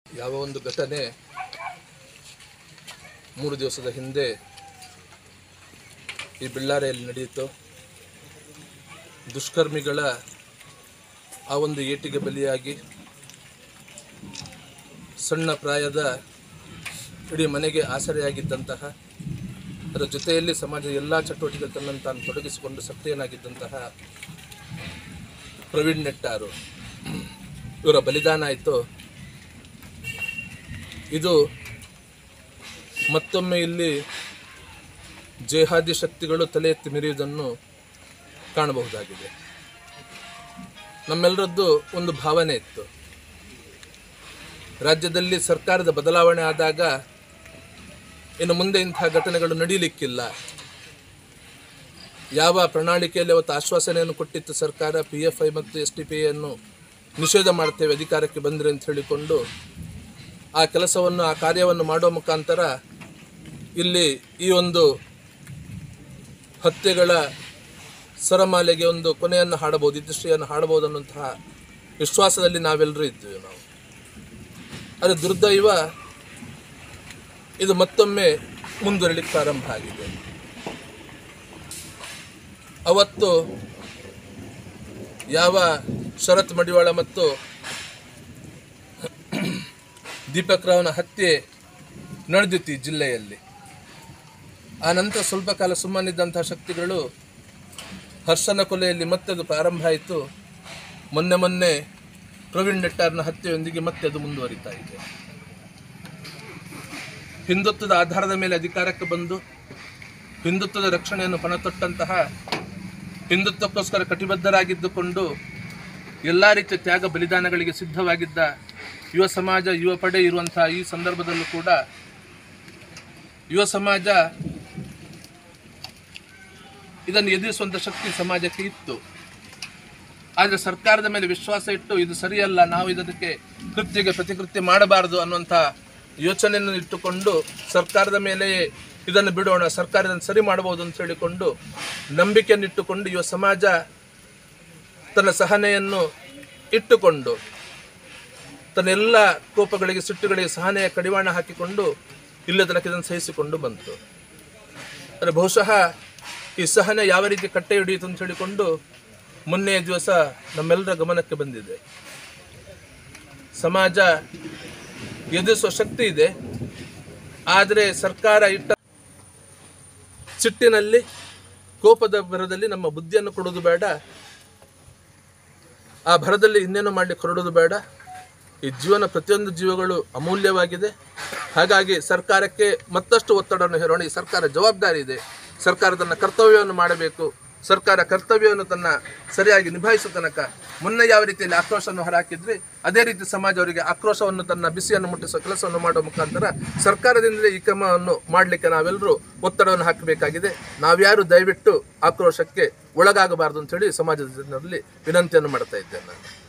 ಯಾವ ಒಂದು ಘಟನೆ ಮೂರು ದಿವಸದ ಹಿಂದೆ ಈ ಬಳ್ಳಾರಿಯಲ್ಲಿ ನಡೆಯಿತು ದುಷ್ಕರ್ಮಿಗಳ ಆ ಒಂದು ಏಟಿಗೆ ಬಲಿಯಾಗಿ ಸಣ್ಣ ಪ್ರಾಯದ ಇಡೀ ಮನೆಗೆ ಆಸರೆಯಾಗಿದ್ದಂತಹ ಅದರ ಜೊತೆಯಲ್ಲಿ ಸಮಾಜದ ಎಲ್ಲ ಚಟುವಟಿಕೆ ತನ್ನನ್ನು ತಾನು ತೊಡಗಿಸಿಕೊಂಡು ಸಕ್ರಿಯನಾಗಿದ್ದಂತಹ ಪ್ರವೀಣ್ ನೆಟ್ಟಾರು ಇವರ ಬಲಿದಾನ ಆಯಿತು ಇದು ಮತ್ತೊಮ್ಮೆ ಇಲ್ಲಿ ಜೇಹಾದಿ ಶಕ್ತಿಗಳು ತಲೆ ಎತ್ತಿ ಮೆರೆಯುವುದನ್ನು ಕಾಣಬಹುದಾಗಿದೆ ನಮ್ಮೆಲ್ಲರದ್ದು ಒಂದು ಭಾವನೆ ಇತ್ತು ರಾಜ್ಯದಲ್ಲಿ ಸರ್ಕಾರದ ಬದಲಾವಣೆ ಆದಾಗ ಇನ್ನು ಮುಂದೆ ಇಂತಹ ಘಟನೆಗಳು ನಡೀಲಿಕ್ಕಿಲ್ಲ ಯಾವ ಪ್ರಣಾಳಿಕೆಯಲ್ಲಿ ಅವತ್ತು ಆಶ್ವಾಸನೆಯನ್ನು ಕೊಟ್ಟಿತ್ತು ಸರ್ಕಾರ ಪಿ ಎಫ್ ಐ ಮತ್ತು ಎಸ್ ಟಿ ಪಿ ಐಯನ್ನು ನಿಷೇಧ ಮಾಡ್ತೇವೆ ಅಧಿಕಾರಕ್ಕೆ ಬಂದರೆ ಅಂತ ಹೇಳಿಕೊಂಡು ಆ ಕೆಲಸವನ್ನು ಆ ಕಾರ್ಯವನ್ನು ಮಾಡುವ ಮುಖಾಂತರ ಇಲ್ಲಿ ಈ ಒಂದು ಹತ್ಯೆಗಳ ಸರಮಾಲೆಗೆ ಒಂದು ಕೊನೆಯನ್ನು ಹಾಡಬಹುದು ಇತಿಶ್ರೀಯನ್ನು ಹಾಡಬಹುದು ಅನ್ನುವಂತಹ ವಿಶ್ವಾಸದಲ್ಲಿ ನಾವೆಲ್ಲರೂ ಇದ್ದೀವಿ ನಾವು ಆದರೆ ದುರ್ದೈವ ಇದು ಮತ್ತೊಮ್ಮೆ ಮುಂದುವರಿಲಿಕ್ಕೆ ಪ್ರಾರಂಭ ಆಗಿದೆ ಅವತ್ತು ಯಾವ ಶರತ್ ಮಡಿವಾಳ ಮತ್ತು ದೀಪಕ್ ರಾವ್ನ ಹತ್ಯೆ ನಡೆದಿತ್ತು ಈ ಜಿಲ್ಲೆಯಲ್ಲಿ ಆ ನಂತರ ಸ್ವಲ್ಪ ಕಾಲ ಸುಮ್ಮನಿದ್ದಂತಹ ಶಕ್ತಿಗಳು ಹರ್ಷನ ಕೊಲೆಯಲ್ಲಿ ಮತ್ತೆ ಅದು ಪ್ರಾರಂಭ ಆಯಿತು ಮೊನ್ನೆ ಮೊನ್ನೆ ಪ್ರವೀಣ್ ನೆಟ್ಟಾರ್ನ ಹತ್ಯೆಯೊಂದಿಗೆ ಮತ್ತೆ ಅದು ಮುಂದುವರಿತಾ ಇದೆ ಹಿಂದುತ್ವದ ಆಧಾರದ ಮೇಲೆ ಅಧಿಕಾರಕ್ಕೆ ಬಂದು ಹಿಂದುತ್ವದ ರಕ್ಷಣೆಯನ್ನು ಪಣತೊಟ್ಟಂತಹ ಹಿಂದುತ್ವಕ್ಕೋಸ್ಕರ ಕಟಿಬದ್ಧರಾಗಿದ್ದುಕೊಂಡು ಎಲ್ಲ ರೀತಿಯ ತ್ಯಾಗ ಬಲಿದಾನಗಳಿಗೆ ಸಿದ್ಧವಾಗಿದ್ದ ಯುವ ಸಮಾಜ ಯುವ ಪಡೆ ಇರುವಂತಹ ಈ ಸಂದರ್ಭದಲ್ಲೂ ಕೂಡ ಯುವ ಸಮಾಜ ಇದನ್ನು ಎದುರಿಸುವಂಥ ಶಕ್ತಿ ಸಮಾಜಕ್ಕೆ ಇತ್ತು ಆದರೆ ಸರ್ಕಾರದ ಮೇಲೆ ವಿಶ್ವಾಸ ಇಟ್ಟು ಇದು ಸರಿಯಲ್ಲ ನಾವು ಇದಕ್ಕೆ ಕೃತ್ಯಗೆ ಪ್ರತಿಕೃತ್ಯ ಮಾಡಬಾರದು ಅನ್ನುವಂಥ ಯೋಚನೆಯನ್ನು ಇಟ್ಟುಕೊಂಡು ಸರ್ಕಾರದ ಮೇಲೆಯೇ ಇದನ್ನು ಬಿಡೋಣ ಸರ್ಕಾರ ಇದನ್ನು ಸರಿ ಮಾಡಬಹುದು ಅಂತ ಹೇಳಿಕೊಂಡು ನಂಬಿಕೆಯನ್ನಿಟ್ಟುಕೊಂಡು ಯುವ ಸಮಾಜ ತನ್ನ ಸಹನೆಯನ್ನು ಇಟ್ಟುಕೊಂಡು ತನ್ನೆಲ್ಲ ಕೋಪಗಳಿಗೆ ಸಿಟ್ಟುಗಳಿಗೆ ಸಹನೆಯ ಕಡಿವಾಣ ಹಾಕಿಕೊಂಡು ಇಲ್ಲದ ತನಕ ಇದನ್ನು ಸಹಿಸಿಕೊಂಡು ಬಂತು ಆದರೆ ಬಹುಶಃ ಈ ಸಹನೆ ಯಾವ ರೀತಿ ಕಟ್ಟೆ ಹಿಡಿಯಿತು ಅಂತ ಹೇಳಿಕೊಂಡು ಮೊನ್ನೆಯ ದಿವಸ ನಮ್ಮೆಲ್ಲರ ಗಮನಕ್ಕೆ ಬಂದಿದೆ ಸಮಾಜ ಎದುರಿಸುವ ಶಕ್ತಿ ಇದೆ ಆದರೆ ಸರ್ಕಾರ ಇಟ್ಟ ಸಿಟ್ಟಿನಲ್ಲಿ ಕೋಪದ ಭರದಲ್ಲಿ ನಮ್ಮ ಬುದ್ಧಿಯನ್ನು ಕೊಡೋದು ಬೇಡ ಆ ಭರದಲ್ಲಿ ಇನ್ನೇನು ಮಾಡಲಿಕ್ಕೆ ಹೊರಡೋದು ಬೇಡ ಈ ಜೀವನ ಪ್ರತಿಯೊಂದು ಜೀವಗಳು ಅಮೂಲ್ಯವಾಗಿದೆ ಹಾಗಾಗಿ ಸರ್ಕಾರಕ್ಕೆ ಮತ್ತಷ್ಟು ಒತ್ತಡವನ್ನು ಹೇರೋಣ ಈ ಸರ್ಕಾರ ಜವಾಬ್ದಾರಿ ಇದೆ ಸರ್ಕಾರ ತನ್ನ ಕರ್ತವ್ಯವನ್ನು ಮಾಡಬೇಕು ಸರ್ಕಾರ ಕರ್ತವ್ಯವನ್ನು ತನ್ನ ಸರಿಯಾಗಿ ನಿಭಾಯಿಸುವ ತನಕ ಮುನ್ನ ಯಾವ ರೀತಿಯಲ್ಲಿ ಆಕ್ರೋಶವನ್ನು ಹೊರಹಾಕಿದ್ರಿ ಅದೇ ರೀತಿ ಸಮಾಜ ಅವರಿಗೆ ಆಕ್ರೋಶವನ್ನು ತನ್ನ ಬಿಸಿಯನ್ನು ಮುಟ್ಟಿಸುವ ಕೆಲಸವನ್ನು ಮಾಡುವ ಮುಖಾಂತರ ಸರ್ಕಾರದಿಂದಲೇ ಈ ಕ್ರಮವನ್ನು ಮಾಡಲಿಕ್ಕೆ ನಾವೆಲ್ಲರೂ ಒತ್ತಡವನ್ನು ಹಾಕಬೇಕಾಗಿದೆ ನಾವ್ಯಾರು ದಯವಿಟ್ಟು ಆಕ್ರೋಶಕ್ಕೆ ಒಳಗಾಗಬಾರದು ಅಂತ ಹೇಳಿ ಸಮಾಜದ ಜನರಲ್ಲಿ ವಿನಂತಿಯನ್ನು ಮಾಡ್ತಾ ಇದ್ದೇನೆ ನಾನು